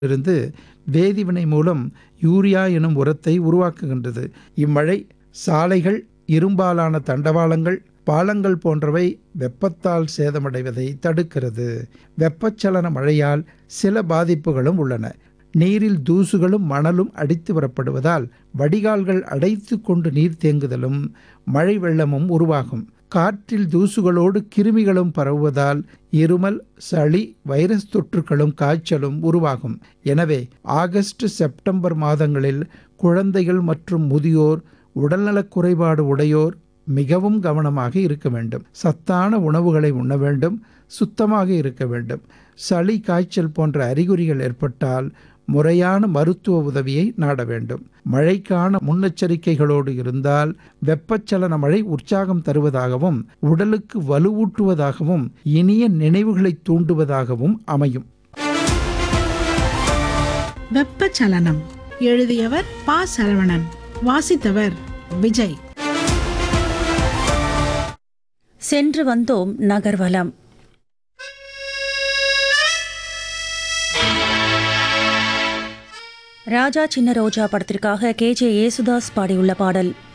இருந்து வேதிவினை மூலம் யூரியா எனும் உரத்தை உருவாக்குகின்றது இம்மழை சாலைகள் இரும்பாலான தண்டவாளங்கள் பாலங்கள் போன்றவை வெப்பத்தால் சேதமடைவதை தடுக்கிறது வெப்பச்சலன மழையால் சில பாதிப்புகளும் உள்ளன நீரில் தூசுகளும் மணலும் அடித்து வரப்படுவதால் வடிகால்கள் அடைத்து கொண்டு நீர் தேங்குதலும் மழை வெள்ளமும் உருவாகும் காற்றில் தூசுகளோடு கிருமிகளும் பரவுவதால் இருமல் சளி வைரஸ் தொற்றுகளும் காய்ச்சலும் உருவாகும் எனவே ஆகஸ்ட் செப்டம்பர் மாதங்களில் குழந்தைகள் மற்றும் முதியோர் உடல்நலக் குறைபாடு உடையோர் மிகவும் கவனமாக இருக்க வேண்டும் சத்தான உணவுகளை உண்ண வேண்டும் சுத்தமாக இருக்க வேண்டும் சளி காய்ச்சல் போன்ற அறிகுறிகள் ஏற்பட்டால் முறையான மருத்துவ உதவியை நாட வேண்டும் மழைக்கான முன்னெச்சரிக்கைகளோடு இருந்தால் வெப்பச்சலன மழை உற்சாகம் தருவதாகவும் உடலுக்கு வலுவூட்டுவதாகவும் இனிய நினைவுகளை தூண்டுவதாகவும் அமையும் வெப்பச்சலனம் எழுதியவர் பா சரவணன் வாசித்தவர் விஜய் சென்று வந்தோம் நகர்வலம் ராஜா சின்ன ரோஜா படத்திற்காக கே ஜே ஏசுதாஸ் பாடியுள்ள பாடல்